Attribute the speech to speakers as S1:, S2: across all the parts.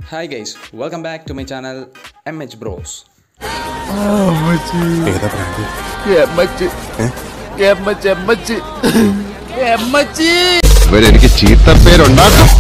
S1: Hi guys welcome back to my channel M H bros
S2: ഏതാ brand
S3: M H M H M H M H
S2: ഇവരെനിക്ക് ചീത്തപ്പേരുണ്ടാക്കും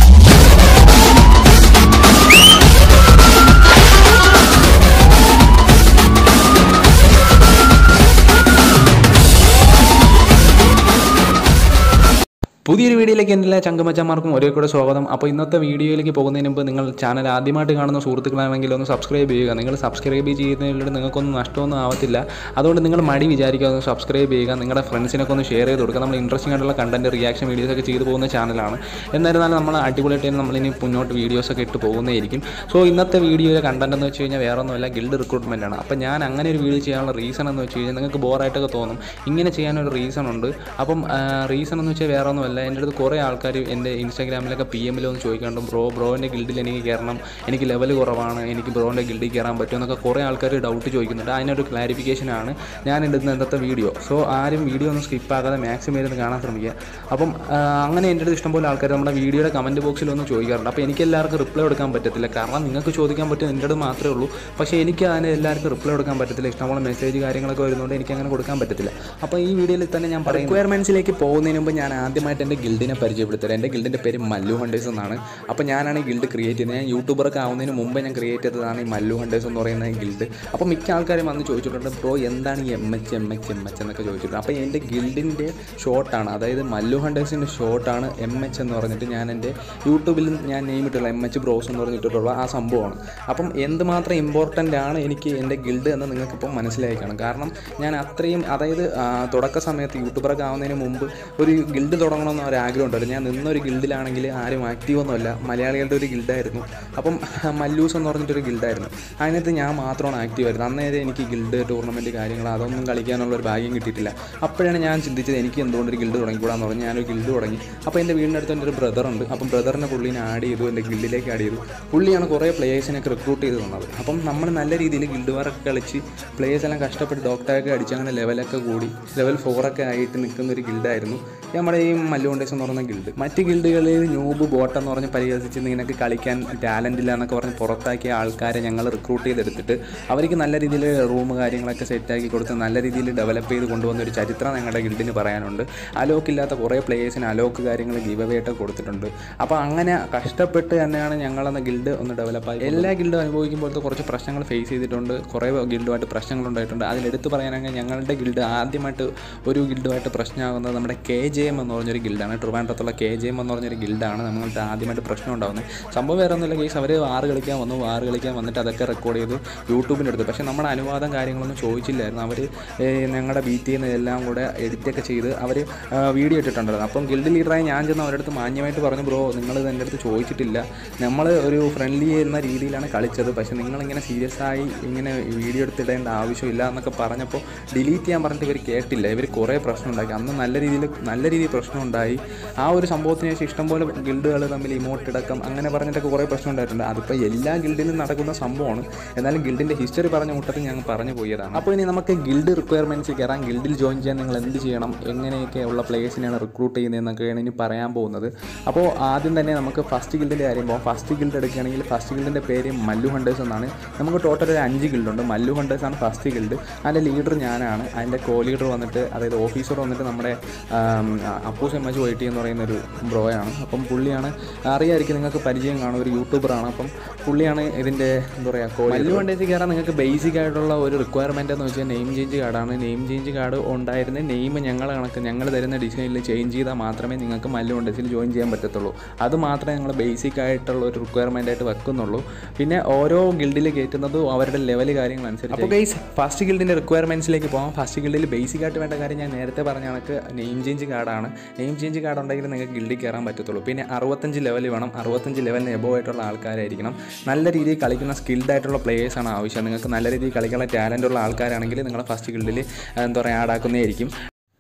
S1: പുതിയൊരു വീഡിയോയിലേക്ക് എൻ്റെ എല്ലാ ചങ്കമച്ചന്മാർക്കും ഒരേ കൂടെ സ്വാഗതം അപ്പോൾ ഇന്നത്തെ വീഡിയോയിലേക്ക് പോകുന്നതിന് മുമ്പ് നിങ്ങൾ ചാനൽ ആദ്യമായിട്ട് കാണുന്ന സുഹൃത്തുക്കളാണെങ്കിൽ ഒന്ന് സബ്സ്ക്രൈബ് ചെയ്യുക നിങ്ങൾ സബ്സ്ക്രൈബ് ചെയ്യുന്നതിലൂടെ നിങ്ങൾക്കൊന്നും നഷ്ടമൊന്നും ആവത്തില്ല അതുകൊണ്ട് നിങ്ങൾ മടി വിചാരിക്കുക ഒന്ന് സബ്സ്ക്രൈബ് ചെയ്യുക നിങ്ങളുടെ ഫ്രണ്ട്സിനൊക്കെ ഒന്ന് ഷെയർ ചെയ്ത് കൊടുക്കുക നമ്മൾ ഇൻട്രസ്റ്റിംഗ് ആയിട്ടുള്ള കണ്ടൻറ്റ് റിയാക്ഷൻ വീഡിയോസ് ഒക്കെ ചെയ്തു പോകുന്ന ചാനലാണ് എന്നിരുന്നാലും നമ്മൾ അടിപൊളിയായിട്ട് തന്നെ നമ്മളിനി മുന്നോട്ട് വീഡിയോസൊക്കെ ഇട്ട് പോകുന്നതായിരിക്കും സോ ഇന്നത്തെ വീഡിയോയിലെ കണ്ടന്റ് എന്ന് വെച്ച് കഴിഞ്ഞാൽ വേറെ ഒന്നുമല്ല ഗിൽഡ് റിക്രൂട്ട്മെൻ്റ് ആണ് അപ്പോൾ ഞാൻ അങ്ങനെ ഒരു വീഡിയോ ചെയ്യാനുള്ള റീസൺ എന്ന് വെച്ച് കഴിഞ്ഞാൽ നിങ്ങൾക്ക് ബോറായിട്ടൊക്കെ തോന്നും ഇങ്ങനെ ചെയ്യാനൊരു റീസൺ ഉണ്ട് അപ്പം റീസൺ എന്ന് വെച്ചാൽ വേറെ ഒന്നുമല്ല എൻ്റെ അടുത്ത് കുറേ ആൾക്കാർ എൻ്റെ ഇൻസ്റ്റാഗ്രാമിലൊക്കെ പി എമ്മിൽ ഒന്ന് ചോദിക്കാണ്ട് ബ്രോ ബ്രോൻ്റെ ഗിൽഡിൽ എനിക്ക് കയറണം എനിക്ക് ലെവൽ കുറവാണ് എനിക്ക് ബ്രോൻ്റെ ഗിൽഡിൽ കയറാൻ പറ്റുമോ എന്നൊക്കെ കുറേ ആൾക്കാർ ഡൗട്ട് ചോദിക്കുന്നുണ്ട് അതിനൊരു ക്ലാരിഫിക്കേഷനാണ് ഞാൻ എടുക്കുന്ന ഇന്നത്തെ വീഡിയോ സോ ആരും വീഡിയോ ഒന്ന് സ്കിപ്പ് ആകാതെ മാക്സിമം ഇരുന്ന് കാണാൻ ശ്രമിക്കുക അപ്പം ആ, അങ്ങനെ എൻ്റെ അടുത്ത് ഇഷ്ടംപോലെ ആൾക്കാർ നമ്മുടെ വീഡിയോയുടെ കമൻറ്റ് ബോക്സിൽ ഒന്ന് ചോദിക്കാറുണ്ട് അപ്പോൾ എനിക്ക് എല്ലാവർക്കും റിപ്ലൈ കൊടുക്കാൻ പറ്റത്തില്ല കാരണം നിങ്ങൾക്ക് ചോദിക്കാൻ പറ്റും എൻ്റെ അടുത്ത് മാത്രമേ ഉള്ളൂ പക്ഷേ എനിക്ക് അതിന് എല്ലാവർക്കും റിപ്ലൈ കൊടുക്കാൻ പറ്റത്തില്ല ഇഷ്ടംപോലെ മെസ്സേജ് കാര്യങ്ങളൊക്കെ വരുന്നതുകൊണ്ട് എനിക്ക് അങ്ങനെ കൊടുക്കാൻ പറ്റത്തില്ല അപ്പോൾ ഈ വീഡിയോയിൽ തന്നെ ഞാൻ പറയും റിക്വയർമെൻറ്റ്സിലേക്ക് പോകുന്നതിന് മുമ്പ് ഞാൻ ആദ്യമായിട്ട് എൻ്റെ ഗിൽഡിനെ പരിചയപ്പെടുത്തരാം എൻ്റെ ഗിൽഡിൻ്റെ പേര് മല്ലു ഹണ്ടേഴ്സ് എന്നാണ് അപ്പോൾ ഞാനാണ് ഈ ഗിൽഡ് ക്രിയേറ്റ് ചെയ്യുന്നത് ഞാൻ യൂട്യൂബറൊക്കെ ആവുന്നതിന് മുമ്പ് ഞാൻ ക്രിയേറ്റ് ചെയ്തതാണ് ഈ മല്ലു ഹണ്ടേഴ്സ് എന്ന് പറയുന്ന ഗിൽഡ് അപ്പോൾ മിക്ക ആൾക്കാരും വന്ന് ചോദിച്ചിട്ടുണ്ട് ബ്രോ എന്താണ് ഈ M H M H M H എന്നൊക്കെ ചോദിച്ചിട്ടുണ്ട് അപ്പോൾ എൻ്റെ ഗിൽഡിൻ്റെ ഷോർട്ടാണ് അതായത് മല്ലു ഹണ്ടേഴ്സിൻ്റെ ഷോർട്ടാണ് എം എച്ച് എന്ന് പറഞ്ഞിട്ട് ഞാൻ എൻ്റെ യൂട്യൂബിൽ ഞാൻ നെയിം ഇട്ടുള്ള എം എച്ച് ബ്രോസ് എന്ന് പറഞ്ഞിട്ടുള്ള ആ സംഭവമാണ് അപ്പം എന്തുമാത്രം ഇമ്പോർട്ടൻ്റ് ആണ് എനിക്ക് എൻ്റെ ഗിൽഡ് എന്ന് നിങ്ങൾക്കിപ്പോൾ മനസ്സിലായി കാണും കാരണം ഞാൻ അത്രയും അതായത് ആ, തുടക്ക സമയത്ത് യൂട്യൂബറൊക്കെ ആവുന്നതിന് മുമ്പ് ഒരു ഗിൽഡ് തുടങ്ങണമെന്ന് ഒരു ആഗ്രഹം ഉണ്ടായിരുന്നു ഞാൻ നിന്നൊരു ഗിൽഡിലാണെങ്കിൽ ആരും ആക്റ്റീവ് ഒന്നുമല്ല മലയാളികളുടെ ഒരു ഗിൽഡായിരുന്നു അപ്പം മല്ലൂസ് എന്ന് പറഞ്ഞിട്ടൊരു ഗിൽഡായിരുന്നു അതിനകത്ത് ഞാൻ മാത്രമാണ് ആക്റ്റീവ് ആയിരുന്നത് അന്നേരം എനിക്ക് ഗിൽഡ് ടൂർണമെൻറ്റ് കാര്യങ്ങൾ അതൊന്നും കളിക്കാനുള്ള ഒരു ഭാഗ്യം കിട്ടിയിട്ടില്ല അപ്പോഴാണ് ഞാൻ ചിന്തിച്ചത് എനിക്ക് എന്തുകൊണ്ട് ഒരു ഗിൽഡ് തുടങ്ങിക്കൂടാന്ന് പറഞ്ഞ് ഞാനൊരു ഗിൽഡ് തുടങ്ങി അപ്പോൾ എൻ്റെ വീടിൻ്റെ അടുത്ത് എൻ്റെ ഒരു ബ്രദറുണ്ട് അപ്പം ബ്രദറിനെ പുള്ളീനെ ആഡ് ചെയ്തു എൻ്റെ ഗിൽഡിലേക്ക് ആഡ് ചെയ്തു പുള്ളിയാണ് കുറേ പ്ലേയേഴ്സിനൊക്കെ റിക്രൂട്ട് ചെയ്ത് തന്നത് അപ്പം നമ്മൾ നല്ല രീതിയിൽ ഗിൽഡ് വാറൊക്കെ കളിച്ച് പ്ലേയേഴ്സ് എല്ലാം കഷ്ടപ്പെട്ട് ഡോക്ടറൊക്കെ അടിച്ച് അങ്ങനെ ലെവലൊക്കെ കൂടി ലെവൽ ഫോറൊക്കെ ആയിട്ട് നിൽക്കുന്ന ഒരു ഗിൽഡായിരുന്നു നമ്മുടെ ഈ മല്ലുകൊണ്ടേഴ്സ് എന്ന് പറയുന്ന ഗിൽഡ് മറ്റ് ഗിൽഡുകളിൽ ന്യൂബ് ബോട്ട് എന്ന് പറഞ്ഞ് പരിഹസിച്ച് നിനക്ക് കളിക്കാൻ ടാലൻ്റ് ഇല്ല എന്നൊക്കെ പറഞ്ഞ് പുറത്താക്കിയ ആൾക്കാരെ ഞങ്ങൾ റിക്രൂട്ട് ചെയ്തെടുത്തിട്ട് അവർക്ക് നല്ല രീതിയിൽ റൂം കാര്യങ്ങളൊക്കെ സെറ്റാക്കി കൊടുത്ത് നല്ല രീതിയിൽ ഡെവലപ്പ് ചെയ്ത് കൊണ്ടുവന്ന ഒരു ചരിത്രം ഞങ്ങളുടെ ഗിൽഡിന് പറയാനുണ്ട് അലോക്കില്ലാത്ത കുറേ പ്ലേയേഴ്സിന് അലോക്ക് കാര്യങ്ങൾ ഗീവ് അവേ ആയിട്ട് കൊടുത്തിട്ടുണ്ട് അപ്പോൾ അങ്ങനെ കഷ്ടപ്പെട്ട് തന്നെയാണ് ഞങ്ങളെന്ന ഗിൽഡ് ഒന്ന് ഡെവലപ്പായി എല്ലാ ഗിൽഡും അനുഭവിക്കുമ്പോഴത്തെ കുറച്ച് പ്രശ്നങ്ങൾ ഫേസ് ചെയ്തിട്ടുണ്ട് കുറേ ഗിൽഡുമായിട്ട് പ്രശ്നങ്ങളുണ്ടായിട്ടുണ്ട് അതിലെടുത്ത് പറയാനാണെങ്കിൽ ഞങ്ങളുടെ ഗിൽഡ് ആദ്യമായിട്ട് ഒരു ഗിൽഡുമായിട്ട് പ്രശ്നമാകുന്നത് നമ്മുടെ കെ ജെ എം എന്ന് പറഞ്ഞൊരു ഗിൽഡാണ് ട്രിവാൻഡ്രത്തുള്ള കെ ജെ എം എന്ന് പറഞ്ഞൊരു ഗിൽഡാണ് നമ്മൾക്ക് ആദ്യമായിട്ട് പ്രശ്നം ഉണ്ടാകുന്നത് സംഭവം വേറെ ഒന്നുമില്ല കേസ് അവർ വാറ് കളിക്കാൻ വന്നു വാറ് കളിക്കാൻ വന്നിട്ട് അതൊക്കെ റെക്കോർഡ് ചെയ്തു യൂട്യൂബിൻ്റെ അടുത്ത് പക്ഷേ നമ്മുടെ അനുവാദം കാര്യങ്ങളൊന്നും ചോദിച്ചില്ലായിരുന്നു അവർ ഞങ്ങളുടെ ബീറ്റ് ചെയ്യുന്ന എല്ലാം കൂടെ എഡിറ്റൊക്കെ ചെയ്ത് അവർ വീഡിയോ ഇട്ടിട്ടുണ്ടായിരുന്നു അപ്പം ഗിൽഡ് ലീഡറായി ഞാൻ ചെന്ന് അവരുടെ അടുത്ത് മാന്യമായിട്ട് പറഞ്ഞു ബ്രോ നിങ്ങൾ ഇത് എൻ്റെ അടുത്ത് ചോദിച്ചിട്ടില്ല നമ്മൾ ഒരു ഫ്രണ്ട്ലി എന്ന രീതിയിലാണ് കളിച്ചത് പക്ഷേ നിങ്ങളിങ്ങനെ സീരിയസ് ആയി ഇങ്ങനെ വീഡിയോ എടുത്തിടേണ്ട ആവശ്യമില്ല എന്നൊക്കെ പറഞ്ഞപ്പോൾ ഡിലീറ്റ് ചെയ്യാൻ പറഞ്ഞിട്ട് ഇവർ കേട്ടില്ല ഇവർ കുറേ പ്രശ്നം ഉണ്ടാക്കി അന്ന് നല്ല രീതിയിൽ നല്ല രീതിയിൽ പ്രശ്നം ഉണ്ടായി ആ ഒരു സംഭവത്തിന് ശേഷം ഇഷ്ടംപോലെ ഗിൽഡുകൾ തമ്മിൽ ഇമോട്ട് ഇടക്കം അങ്ങനെ പറഞ്ഞിട്ടൊക്കെ കുറേ പ്രശ്നം ഉണ്ടായിട്ടുണ്ട് അതിപ്പോൾ എല്ലാ ഗിൽഡിലും നടക്കുന്ന സംഭവമാണ് എന്നാലും ഗിൽഡിൻ്റെ ഹിസ്റ്ററി പറഞ്ഞ കൂട്ടത്തിൽ ഞങ്ങൾ പറഞ്ഞു പോയതാണ് അപ്പോൾ ഇനി നമുക്ക് ഗിൽഡ് റിക്വയർമെൻറ്റ്സ് കയറാം ഗിൽഡിൽ ജോയിൻ ചെയ്യാൻ നിങ്ങൾ എന്ത് ചെയ്യണം എങ്ങനെയൊക്കെ ഉള്ള പ്ലേയേഴ്സിനെയാണ് റിക്രൂട്ട് ചെയ്യുന്നതെന്നൊക്കെയാണ് ഇനി പറയാൻ പോകുന്നത് അപ്പോൾ ആദ്യം തന്നെ നമുക്ക് ഫസ്റ്റ് ഗിൽഡിൻ്റെ കാര്യം പോകാം ഫസ്റ്റ് ഗിൽഡ് എടുക്കുകയാണെങ്കിൽ ഫസ്റ്റ് ഗിൽഡിൻ്റെ പേര് മല്ലു ഹണ്ടേഴ്സ് എന്നാണ് നമുക്ക് ടോട്ടൽ ഒരു അഞ്ച് ഗിൽഡുണ്ട് മല്ലു ഹണ്ടേഴ്സ് ആണ് ഫസ്റ്റ് ഗിൽഡ് അതിൻ്റെ ലീഡർ ഞാനാണ് അതിൻ്റെ കോ ലീഡർ വന്നിട്ട് അതായത് ഓഫീസർ വന്നിട്ട് നമ്മുടെ um, Appus M H Y T എന്ന് പറയുന്ന ഒരു ബ്രോയാണ് അപ്പം പുള്ളിയാണ് അറിയാമായിരിക്കും നിങ്ങൾക്ക് പരിചയം കാണും ഒരു യൂട്യൂബറാണ് അപ്പം പുള്ളിയാണ് ഇതിൻ്റെ എന്താ പറയുക കോ മല്ലു ഹണ്ടേഴ്സ് കയറാൻ നിങ്ങൾക്ക് ബേസിക് ആയിട്ടുള്ള ഒരു റിക്വയർമെൻറ്റ് എന്ന് വെച്ചാൽ നെയിം ചേഞ്ച് കാർഡാണ് നെയിം ചേഞ്ച് കാർഡ് ഉണ്ടായിരുന്ന നെയിം ഞങ്ങൾ കണക്ക് ഞങ്ങൾ തരുന്ന ഡിസൈനിൽ ചേഞ്ച് ചെയ്താൽ മാത്രമേ നിങ്ങൾക്ക് മല്ലു ഹണ്ടേഴ്സിൽ ജോയിൻ ചെയ്യാൻ പറ്റത്തുള്ളൂ അത് മാത്രമേ ഞങ്ങൾ ബേസിക് ആയിട്ടുള്ള ഒരു റിക്വയർമെൻ്റ് ആയിട്ട് വെക്കുന്നുള്ളൂ പിന്നെ ഓരോ ഗിൽഡിൽ കയറ്റുന്നത് അവരുടെ ലെവൽ കാര്യങ്ങൾ അനുസരിച്ച് അപ്പോൾ ഗൈസ് ഫസ്റ്റ് ഗിൽഡിൻ്റെ റിക്വയർമെൻറ്റ്സിലേക്ക് പോകാം ഫസ്റ്റ് ഗിൽഡിൽ ബേസിക് ആയിട്ട് വേണ്ട കാര്യം ഞാൻ നേരത്തെ പറഞ്ഞ കണക്ക് നെയിം ചേഞ്ച് കാർഡാണ് നെയിം ചേഞ്ച് കാർഡ് ഉണ്ടെങ്കിൽ നിങ്ങൾക്ക് ഗിൽഡിൽ കയറാൻ പറ്റത്തുള്ളൂ പിന്നെ അറുപത്തഞ്ച് ലെവൽ വേണം അറുപത്തഞ്ച് ലെവലിന് എബോ ആയിട്ടുള്ള ആൾക്കാരായിരിക്കണം നല്ല രീതിയിൽ കളിക്കുന്ന സ്കിൽഡ് ആയിട്ടുള്ള പ്ലേയേഴ്സാണ് ആവശ്യം നിങ്ങൾക്ക് നല്ല രീതിയിൽ കളിക്കാനുള്ള ടാലൻ്റ് ഉള്ള ആൾക്കാരാണെങ്കിൽ നിങ്ങൾ ഫസ്റ്റ് ഗിൽഡിൽ എന്താ പറയുക ആഡാക്കുന്നതായിരിക്കും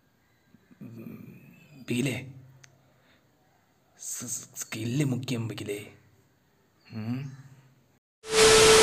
S1: ബീലേ സ്കില്ല് മുഖ്യം ബിക്കിലേ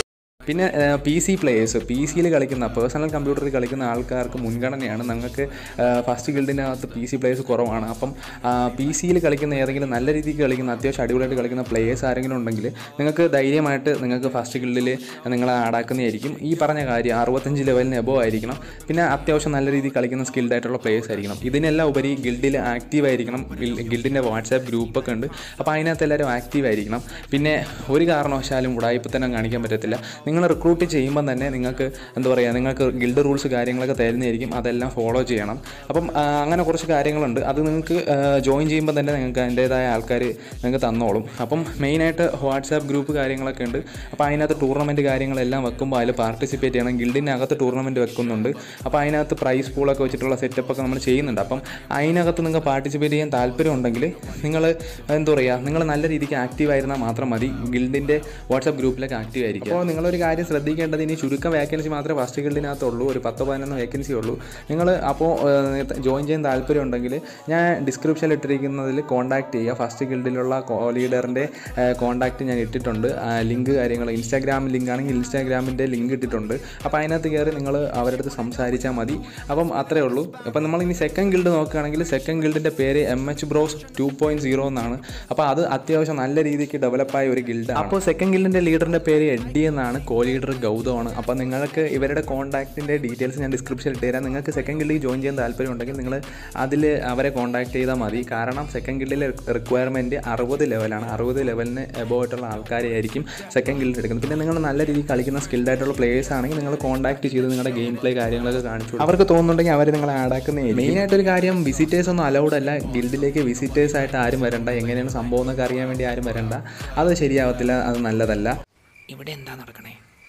S1: പിന്നെ പി സി പ്ലേയേഴ്സ് പി സിയിൽ കളിക്കുന്ന പേഴ്സണൽ കമ്പ്യൂട്ടറിൽ കളിക്കുന്ന ആൾക്കാർക്ക് മുൻഗണനയാണ് നിങ്ങൾക്ക് ഫസ്റ്റ് ഗിൽഡിനകത്ത് പി സി പ്ലേയേഴ്സ് കുറവാണ് അപ്പം പി സിയിൽ കളിക്കുന്ന ഏതെങ്കിലും നല്ല രീതിക്ക് കളിക്കുന്ന അത്യാവശ്യം അടിപൊളിയായിട്ട് കളിക്കുന്ന പ്ലേയേഴ്സ് ആരെങ്കിലും ഉണ്ടെങ്കിൽ നിങ്ങൾക്ക് ധൈര്യമായിട്ട് നിങ്ങൾക്ക് ഫസ്റ്റ് ഗിൽഡിൽ നിങ്ങൾ ആടാക്കുന്നതായിരിക്കും ഈ പറഞ്ഞ കാര്യം അറുപത്തഞ്ച് ലെവലിന് എബോ ആയിരിക്കണം പിന്നെ അത്യാവശ്യം നല്ല രീതിയിൽ കളിക്കുന്ന സ്കിൽഡ് ആയിട്ടുള്ള പ്ലേയേഴ്സ് ആയിരിക്കണം ഇതിനെല്ലാം ഉപരി ഗിൽഡിൽ ആക്റ്റീവ് ആയിരിക്കണം ഗിൽഡിൻ്റെ വാട്സാപ്പ് ഗ്രൂപ്പൊക്കെ ഉണ്ട് അപ്പോൾ അതിനകത്ത് എല്ലാവരും ആക്റ്റീവ് ആയിരിക്കണം പിന്നെ ഒരു കാരണവശാലും ഉടായ്പത്തനം കാണിക്കാൻ പറ്റത്തില്ല നിങ്ങൾ റിക്രൂട്ട് ചെയ്യുമ്പം തന്നെ നിങ്ങൾക്ക് എന്താ പറയുക നിങ്ങൾക്ക് ഗിൽഡ് റൂൾസ് കാര്യങ്ങളൊക്കെ തരുന്നതായിരിക്കും അതെല്ലാം ഫോളോ ചെയ്യണം അപ്പം ആ, അങ്ങനെ കുറച്ച് കാര്യങ്ങളുണ്ട് അത് നിങ്ങൾക്ക് ജോയിൻ ചെയ്യുമ്പോൾ തന്നെ നിങ്ങൾക്ക് അതിൻ്റേതായ ആൾക്കാർ നിങ്ങൾക്ക് തന്നോളും അപ്പം മെയിനായിട്ട് വാട്സാപ്പ് ഗ്രൂപ്പ് കാര്യങ്ങളൊക്കെ ഉണ്ട് അപ്പോൾ അതിനകത്ത് ടൂർണമെൻറ്റ് കാര്യങ്ങളെല്ലാം വെക്കുമ്പോൾ അതിൽ പാർട്ടിസിപ്പേറ്റ് ചെയ്യണം ഗിൽഡിനകത്ത് ടൂർണമെൻറ്റ് വെക്കുന്നുണ്ട് അപ്പോൾ അതിനകത്ത് പ്രൈസ് പൂളൊക്കെ വെച്ചിട്ടുള്ള സെറ്റപ്പൊക്കെ നമ്മൾ ചെയ്യുന്നുണ്ട് അപ്പം അതിനകത്ത് നിങ്ങൾക്ക് പാർട്ടിസിപ്പേറ്റ് ചെയ്യാൻ താല്പര്യം ഉണ്ടെങ്കിൽ നിങ്ങൾ എന്താ പറയുക നിങ്ങൾ നല്ല രീതിക്ക് ആക്റ്റീവ് ആയിരുന്നാൽ മാത്രം മതി ഗിൽഡിൻ്റെ വാട്സാപ്പ് ഗ്രൂപ്പിലൊക്കെ ആക്റ്റീവ് ആയിരിക്കും അപ്പോൾ നിങ്ങളൊരു കാര്യം ശ്രദ്ധിക്കേണ്ടത് ഇനി ചുരുക്കം വേക്കൻസി മാത്രമേ ഫസ്റ്റ് ഗിൽഡിനകത്തുള്ളൂ ഒരു പത്ത് പതിനൊന്ന് വേക്കൻസി ഉള്ളൂ നിങ്ങൾ അപ്പോൾ ജോയിൻ ചെയ്യാൻ താല്പര്യം ഉണ്ടെങ്കിൽ ഞാൻ ഡിസ്ക്രിപ്ഷനിൽ ഇട്ടിരിക്കുന്നതിൽ കോൺടാക്ട് ചെയ്യുക ഫസ്റ്റ് ഗിൽഡിലുള്ള കോ ലീഡറിൻ്റെ കോൺടാക്റ്റ് ഞാൻ ഇട്ടിട്ടുണ്ട് ലിങ്ക് കാര്യങ്ങൾ ഇൻസ്റ്റാഗ്രാം ലിങ്ക് ആണെങ്കിൽ ഇൻസ്റ്റാഗ്രാമിൻ്റെ ലിങ്ക് ഇട്ടിട്ടുണ്ട് അപ്പോൾ അതിനകത്ത് കയറി നിങ്ങൾ അവരുടെ അടുത്ത് സംസാരിച്ചാൽ മതി അപ്പം അത്രേ ഉള്ളൂ അപ്പം നമ്മൾ ഇനി സെക്കൻഡ് ഗിൽഡ് നോക്കുകയാണെങ്കിൽ സെക്കൻഡ് ഗിൽഡിൻ്റെ പേര് M H bros two point zero എന്നാണ് അപ്പോൾ അത് അത്യാവശ്യം നല്ല രീതിക്ക് ഡെവലപ്പായ ഒരു ഗിൽഡാണ് അപ്പോൾ സെക്കൻഡ് ഗിൽഡിൻ്റെ ലീഡറിൻ്റെ പേര് എഡ്ഡി എന്നാണ് കോ ലീഡർ ഗൗതമാണ് അപ്പോൾ നിങ്ങൾക്ക് ഇവരുടെ കോൺടാക്റ്റിൻ്റെ ഡീറ്റെയിൽസ് ഞാൻ ഡിസ്ക്രിപ്ഷനിൽ ഇട്ടുതരാം നിങ്ങൾക്ക് സെക്കൻഡ് ഗിൽഡിൽ ജോയിൻ ചെയ്യാൻ താല്പര്യം ഉണ്ടെങ്കിൽ നിങ്ങൾ അതിൽ അവരെ കോൺടാക്ട് ചെയ്താൽ മതി കാരണം സെക്കൻഡ് ഗിൽഡിലെ റിക്വയർമെൻറ്റ് അറുപത് ലെവലാണ് അറുപത് ലെവലിന് എബോ ആയിട്ടുള്ള ആൾക്കാരെ ആയിരിക്കും സെക്കൻഡ് ഗിൽഡ് എടുക്കുന്നത് പിന്നെ നിങ്ങൾ നല്ല രീതിയിൽ കളിക്കുന്ന സ്കിൽഡ് ആയിട്ടുള്ള പ്ലേയേഴ്സ് ആണെങ്കിൽ നിങ്ങൾ കോൺടാക്ട് ചെയ്ത് നിങ്ങളുടെ ഗെയിം പ്ലേ കാര്യങ്ങളൊക്കെ കാണിച്ചു കൊടുക്കും. അവർക്ക് തോന്നുന്നുണ്ടെങ്കിൽ അവർ നിങ്ങളെ ആഡാക്കുന്നതായിരിക്കും മെയിനായിട്ടൊരു കാര്യം വിസിറ്റേഴ്സ് ഒന്നും അലൗഡ് അല്ല ഗിൽഡിലേക്ക് വിസിറ്റേഴ്സ് ആയിട്ട് ആരും വരണ്ട എങ്ങനെയാണ് സംഭവം എന്നൊക്കെ അറിയാൻ വേണ്ടി ആരും വരണ്ട അത് ശരിയാവത്തില്ല അത് നല്ലതല്ല
S4: ഇവിടെ എന്താ നടക്കണേ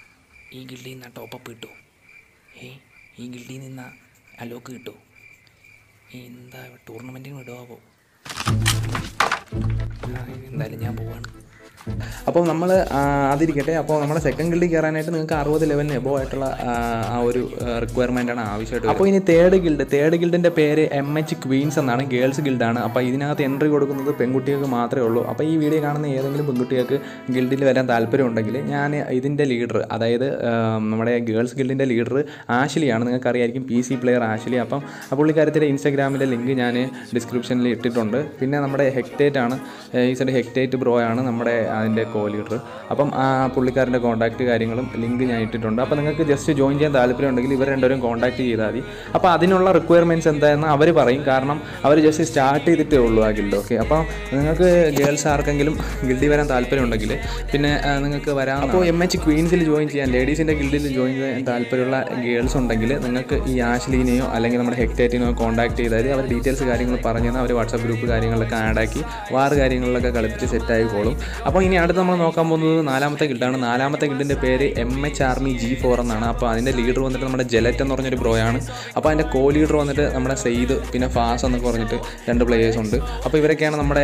S4: ഈ ഗിൽഡിൽ നിന്ന് ടോപ്പപ്പ് കിട്ടുമോ ഏ ഈ ഗിൽഡിൽ നിന്ന് അലോക്ക് കിട്ടുമോ എന്താ ടൂർണമെൻറ്റിന് വിടുവാവോ ആ, എന്തായാലും ഞാൻ പോവാണ്
S1: അപ്പോൾ നമ്മൾ അതിരിക്കട്ടെ അപ്പോൾ നമ്മുടെ സെക്കൻഡ് ഗിൽഡിൽ കയറാനായിട്ട് നിങ്ങൾക്ക് അറുപത് ലെവലിന് എബോ ആയിട്ടുള്ള ആ, ആ ഒരു റിക്വയർമെൻ്റ് ആണ് ആവശ്യമായിട്ട് അപ്പോൾ ഇനി തേർഡ് ഗിൽഡ് തേർഡ് ഗിൽഡിൻ്റെ പേര് എം എച്ച് ക്വീൻസ് എന്നാണ് ഗേൾസ് ഗിൽഡാണ് അപ്പോൾ ഇതിനകത്ത് എൻട്രി കൊടുക്കുന്നത് പെൺകുട്ടികൾക്ക് മാത്രമേ ഉള്ളൂ അപ്പോൾ ഈ വീഡിയോ കാണുന്ന ഏതെങ്കിലും പെൺകുട്ടികൾക്ക് ഗിൽഡിൽ വരാൻ താല്പര്യമുണ്ടെങ്കിൽ ഞാൻ ഇതിൻ്റെ ലീഡർ അതായത് ആ, നമ്മുടെ ഗേൾസ് ഗിൽഡിൻ്റെ ലീഡർ ആഷിലിയാണ് നിങ്ങൾക്ക് അറിയായിരിക്കും പി സി പ്ലെയർ ആഷിലി അപ്പം ആ പുള്ളിക്കാരത്തിൻ്റെ ഇൻസ്റ്റാഗ്രാമിലെ ലിങ്ക് ഞാൻ ഡിസ്ക്രിപ്ഷനിൽ ഇട്ടിട്ടുണ്ട് പിന്നെ നമ്മുടെ ഹെക്ടേറ്റ് ആണ് ഈസഡ് ഹെക്ടേറ്റ് ബ്രോ ആണ് നമ്മുടെ അതിൻ്റെ കോ ലീഡർ അപ്പം ആ പുള്ളിക്കാരൻ്റെ കോൺടാക്റ്റ് കാര്യങ്ങളും ലിങ്ക് ഞാൻ ഇട്ടിട്ടുണ്ട് അപ്പോൾ നിങ്ങൾക്ക് ജസ്റ്റ് ജോയിൻ ചെയ്യാൻ താല്പര്യം ഉണ്ടെങ്കിൽ ഇവർ രണ്ടുപേരും കോൺടാക്ട് ചെയ്താൽ മതി അപ്പോൾ അതിനുള്ള റിക്വയർമെൻറ്റ്സ് എന്താണെന്ന് അവർ പറയും കാരണം അവർ ജസ്റ്റ് സ്റ്റാർട്ട് ചെയ്തിട്ടേ ഉള്ളൂ ആ ഗിൽഡ് ഓക്കെ അപ്പോൾ നിങ്ങൾക്ക് ഗേൾസ് ആർക്കെങ്കിലും ഗിൽഡിൽ വരാൻ താല്പര്യം ഉണ്ടെങ്കിൽ പിന്നെ ആ, നിങ്ങൾക്ക് വരാം അപ്പോൾ എം എച്ച് ക്വീൻസിൽ ജോയിൻ ചെയ്യാൻ ലേഡീസിൻ്റെ ഗിൽഡിൽ ജോയിൻ ചെയ്യാൻ താല്പര്യമുള്ള ഗേൾസ് ഉണ്ടെങ്കിൽ നിങ്ങൾക്ക് ഈ ആഷ്ലീനെയോ അല്ലെങ്കിൽ നമ്മുടെ ഹെക്ടേറ്റിനെയോ കോൺടാക്ട് ചെയ്താൽ അവർ ഡീറ്റെയിൽസ് കാര്യങ്ങൾ പറഞ്ഞു തന്നാൽ അവർ വാട്സാപ്പ് ഗ്രൂപ്പ് കാര്യങ്ങളിലൊക്കെ ആഡാക്കി വാർ കാര്യങ്ങളിലൊക്കെ കളിപ്പിച്ച് സെറ്റ് ആയിക്കോളും അപ്പോൾ ഇനി അടുത്ത് നമ്മൾ നോക്കാൻ പോകുന്നത് നാലാമത്തെ ഗിൽഡാണ് നാലാമത്തെ ഗിൽഡിൻ്റെ പേര് M H army G four എന്നാണ് അപ്പോൾ അതിൻ്റെ ലീഡർ വന്നിട്ട് നമ്മുടെ ജലറ്റ് എന്ന് പറഞ്ഞൊരു ബ്രോയാണ് അപ്പോൾ അതിൻ്റെ കോ ലീഡർ വന്നിട്ട് നമ്മുടെ സെയ്ദ് പിന്നെ ഫാസ് എന്നൊക്കെ പറഞ്ഞിട്ട് രണ്ട് പ്ലേയേഴ്സ് ഉണ്ട് അപ്പോൾ ഇവരൊക്കെയാണ് നമ്മുടെ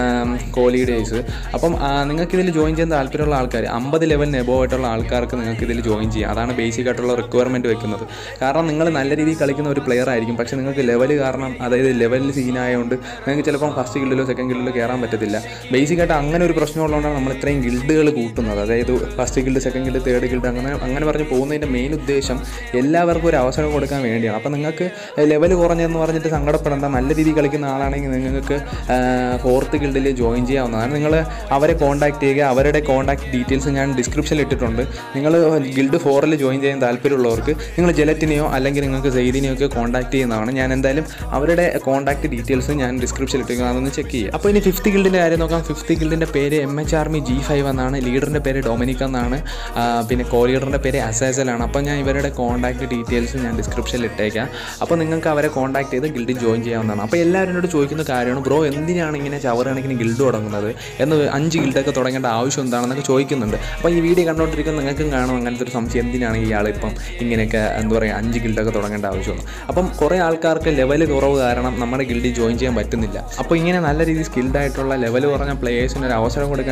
S1: കോ ലീഡേഴ്സ് അപ്പം നിങ്ങൾക്ക് ഇതിൽ ജോയിൻ ചെയ്യാൻ താല്പര്യമുള്ള ആൾക്കാർ അമ്പത് ലെവലിന് എബോ ആയിട്ടുള്ള ആൾക്കാർക്ക് നിങ്ങൾക്ക് ഇതിൽ ജോയിൻ ചെയ്യാം അതാണ് ബേസിക് ആയിട്ടുള്ള റിക്വയർമെൻറ്റ് വെക്കുന്നത് കാരണം നിങ്ങൾ നല്ല രീതിയിൽ കളിക്കുന്ന ഒരു പ്ലെയർ ആയിരിക്കും പക്ഷേ നിങ്ങൾക്ക് ലെവൽ കാരണം അതായത് ലെവലിൽ സീനായതുകൊണ്ട് നിങ്ങൾക്ക് ചിലപ്പോൾ ഫസ്റ്റ് ഗിൽഡിലോ സെക്കൻഡ് ഗിൽഡിലോ കയറാൻ പറ്റത്തില്ല ബേസിക് ആയിട്ട് അങ്ങനെ ഒരു പ്രശ്നമുള്ളതുകൊണ്ടാണ് നമ്മൾ ഇത്രയും ഗിൽഡുകൾ കൂട്ടുന്നത് അതായത് first guild second guild third guild അങ്ങനെ അങ്ങനെ പറഞ്ഞ് പോകുന്നതിൻ്റെ മെയിൻ ഉദ്ദേശം എല്ലാവർക്കും ഒരു അവസരം കൊടുക്കാൻ വേണ്ടിയാണ് അപ്പോൾ നിങ്ങൾക്ക് ലെവൽ കുറഞ്ഞെന്ന് പറഞ്ഞിട്ട് സങ്കടപ്പെടേണ്ട നല്ല രീതിയിൽ കളിക്കുന്ന ആളാണെങ്കിൽ നിങ്ങൾക്ക് ഫോർത്ത് ഗിൽഡിൽ ജോയിൻ ചെയ്യാവുന്നതാണ് നിങ്ങൾ അവരെ കോൺടാക്ട് ചെയ്യുക അവരുടെ കോൺടാക്ട് ഡീറ്റെയിൽസ് ഞാൻ ഡിസ്ക്രിപ്ഷനിൽ ഇട്ടിട്ടുണ്ട് നിങ്ങൾ ഗിൽഡ് ഫോറിൽ ജോയിൻ ചെയ്യാൻ താല്പര്യമുള്ളവർക്ക് നിങ്ങൾ ജലറ്റിനെയോ അല്ലെങ്കിൽ നിങ്ങൾക്ക് സെയ്ദിനെയോ ഒക്കെ കോൺടാക്ട് ചെയ്യുന്നതാണ് ഞാൻ എന്തായാലും അവരുടെ കോൺടാക്ട് ഡീറ്റെയിൽസ് ഞാൻ ഡിസ്ക്രിപ്ഷനിൽ ഇട്ടിരിക്കുന്നത് അതൊന്ന് ചെക്ക് ചെയ്യുക അപ്പോൾ ഇനി ഫിഫ്ത്ത് ഗിൽഡിൻ്റെ കാര്യം നോക്കാം ഫിഫ്ത്ത് ഗിൽഡിൻ്റെ പേര് M H army G five എന്നാണ് ലീഡറിൻ്റെ പേര് ഡൊമിനിക് എന്നാണ് ആ, പിന്നെ കോ ലീഡറിൻ്റെ പേര് അസാസലാണ് അപ്പോൾ ഞാൻ ഇവരുടെ കോൺടാക്ട് ഡീറ്റെയിൽസ് ഞാൻ ഡിസ്ക്രിപ്ഷനിൽ ഇട്ടേക്കാം അപ്പോൾ നിങ്ങൾക്ക് അവരെ കോൺടാക്ട് ചെയ്ത് ഗിൽഡിൽ ജോയിൻ ചെയ്യാവുന്നതാണ് അപ്പോൾ എല്ലാവരും എന്നോട് ചോദിക്കുന്ന കാര്യമാണ് ബ്രോ എന്തിനാണ് ഇങ്ങനെ ചവറ് കണക്കിന് ഗിൽഡ് തുടങ്ങുന്നത് എന്ന് അഞ്ച് ഗിൽഡൊക്കെ തുടങ്ങേണ്ട ആവശ്യം എന്താണെന്നൊക്കെ ചോദിക്കുന്നുണ്ട് അപ്പോൾ ഈ വീഡിയോ കണ്ടുകൊണ്ടിരിക്കുന്ന നിങ്ങൾക്കും കാണും അങ്ങനത്തെ ഒരു സംശയം എന്തിനാണ് ഇയാൾ ഇപ്പം ഇങ്ങനെയൊക്കെ എന്താ പറയുക അഞ്ച് ഗിൽഡൊക്കെ തുടങ്ങേണ്ട ആവശ്യമൊന്നും അപ്പം കുറേ ആൾക്കാർക്ക് ലെവൽ കുറവ് കാരണം നമ്മുടെ ഗിൽഡിൽ ജോയിൻ ചെയ്യാൻ പറ്റുന്നില്ല അപ്പോൾ ഇങ്ങനെ നല്ല രീതിയിൽ സ്കിൽഡ് ആയിട്ടുള്ള ലെവൽ കുറഞ്ഞ പ്ലേയേഴ്സിന് ഒരു അവസരം കൊടുക്കാൻ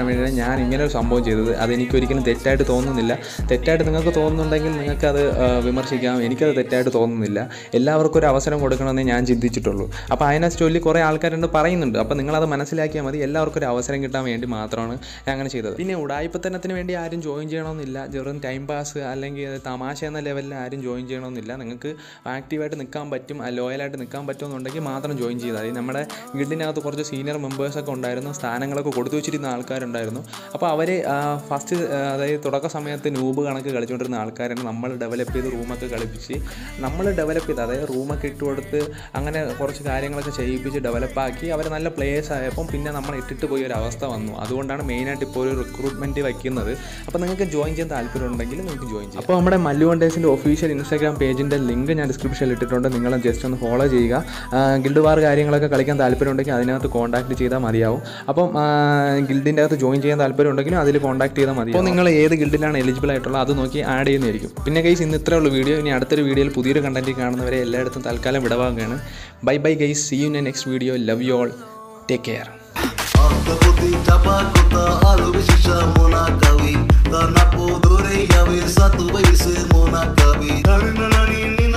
S1: വേണ്ടിയാണ് ഞാൻ ഇങ്ങനെ ഒരു സംഭവം ചെയ്തത് അതെനിക്കൊരിക്കലും തെറ്റായിട്ട് തോന്നുന്നില്ല തെറ്റായിട്ട് നിങ്ങൾക്ക് തോന്നുന്നുണ്ടെങ്കിൽ നിങ്ങൾക്കത് ആ, വിമർശിക്കാം എനിക്കത് തെറ്റായിട്ട് തോന്നുന്നില്ല എല്ലാവർക്കും ഒരു അവസരം കൊടുക്കണമെന്നേ ഞാൻ ചിന്തിച്ചിട്ടുള്ളൂ അപ്പോൾ അതിനെ ചൊല്ലി കുറേ ആൾക്കാരുണ്ട് പറയുന്നുണ്ട് അപ്പോൾ നിങ്ങളത് മനസ്സിലാക്കിയാൽ മതി എല്ലാവർക്കും ഒരു അവസരം കിട്ടാൻ വേണ്ടി മാത്രമാണ് ഞാൻ അങ്ങനെ ചെയ്തത് പിന്നെ ഉടായ്പത്തനത്തിന് വേണ്ടി ആരും ജോയിൻ ചെയ്യണമെന്നില്ല വെറും ടൈം പാസ് അല്ലെങ്കിൽ തമാശ എന്ന ലെവലിൽ ആരും ജോയിൻ ചെയ്യണമെന്നില്ല നിങ്ങൾക്ക് ആക്റ്റീവായിട്ട് നിൽക്കാൻ പറ്റും ലോയലായിട്ട് നിൽക്കാൻ പറ്റുമെന്നുണ്ടെങ്കിൽ മാത്രം ജോയിൻ ചെയ്താൽ മതി നമ്മുടെ ഗിൽഡിനകത്ത് കുറച്ച് സീനിയർ മെമ്പേഴ്സൊക്കെ ഉണ്ടായിരുന്നു സ്ഥാനങ്ങളൊക്കെ കൊടുത്തു വെച്ചിരുന്ന ആൾക്കാരുണ്ടായിരുന്നു അപ്പോൾ അവർ ഫസ്റ്റ് അതായത് തുടക്ക സമയത്ത് നൂബ് കണക്ക് കളിച്ചുകൊണ്ടിരുന്ന ആൾക്കാരാണ് നമ്മൾ ഡെവലപ്പ് ചെയ്ത് റൂമൊക്കെ കളിപ്പിച്ച് നമ്മൾ ഡെവലപ്പ് ചെയ്ത് അതായത് റൂമൊക്കെ ഇട്ട് കൊടുത്ത് അങ്ങനെ കുറച്ച് കാര്യങ്ങളൊക്കെ ചെയ്യിപ്പിച്ച് ഡെവലപ്പാക്കി അവർ നല്ല പ്ലേയേഴ്സ് ആയപ്പം പിന്നെ നമ്മൾ ഇട്ടിട്ട് പോയ ഒരു അവസ്ഥ വന്നു അതുകൊണ്ടാണ് മെയിനായിട്ട് ഇപ്പോൾ ഒരു റിക്രൂട്ട്മെൻറ്റ് വയ്ക്കുന്നത് അപ്പോൾ നിങ്ങൾക്ക് ജോയിൻ ചെയ്യാൻ താല്പര്യമുണ്ടെങ്കിൽ നിങ്ങൾക്ക് ജോയിൻ ചെയ്യാം അപ്പോൾ നമ്മുടെ മല്ലു വണ്ടേഴ്സിൻ്റെ ഒഫീഷ്യൽ ഇൻസ്റ്റാഗ്രാം പേജിൻ്റെ ലിങ്ക് ഞാൻ ഡിസ്ക്രിപ്ഷനിൽ ഇട്ടിട്ടുണ്ട് നിങ്ങൾ ജസ്റ്റ് ഒന്ന് ഫോളോ ചെയ്യുക ഗിൽഡ് വാർ കാര്യങ്ങളൊക്കെ കളിക്കാൻ താല്പര്യമുണ്ടെങ്കിൽ അതിനകത്ത് കോൺടാക്ട് ചെയ്താൽ മതിയാവും അപ്പം ഗിൽഡിൻ്റെ അകത്ത് ജോയിൻ ചെയ്യാൻ താല്പര്യമുണ്ടെങ്കിലും അതിൽ കോൺടാക്ട് ചെയ്താൽ മതി അപ്പോൾ നിങ്ങൾ ഏത് ഗിൽഡിലാണ് എലിജിബിൾ ആയിട്ടുള്ളത് അത് നോക്കി ആഡ് ചെയ്യുന്നതായിരിക്കും പിന്നെ ഗൈസ് ഇന്ന് ഇത്രേ ഉള്ളൂ വീഡിയോ ഇനി അടുത്തൊരു വീഡിയോയിൽ പുതിയൊരു കണ്ടന്റ് കാണുന്നവരെ എല്ലായിടത്തും തൽക്കാലം വിടവാകുകയാണ് bye bye guys see you in next video love you all take care
S5: Pagkakuti tapakuta alubishisha muna kawi Tanapo dure yawe satu baise muna kawi Karina nani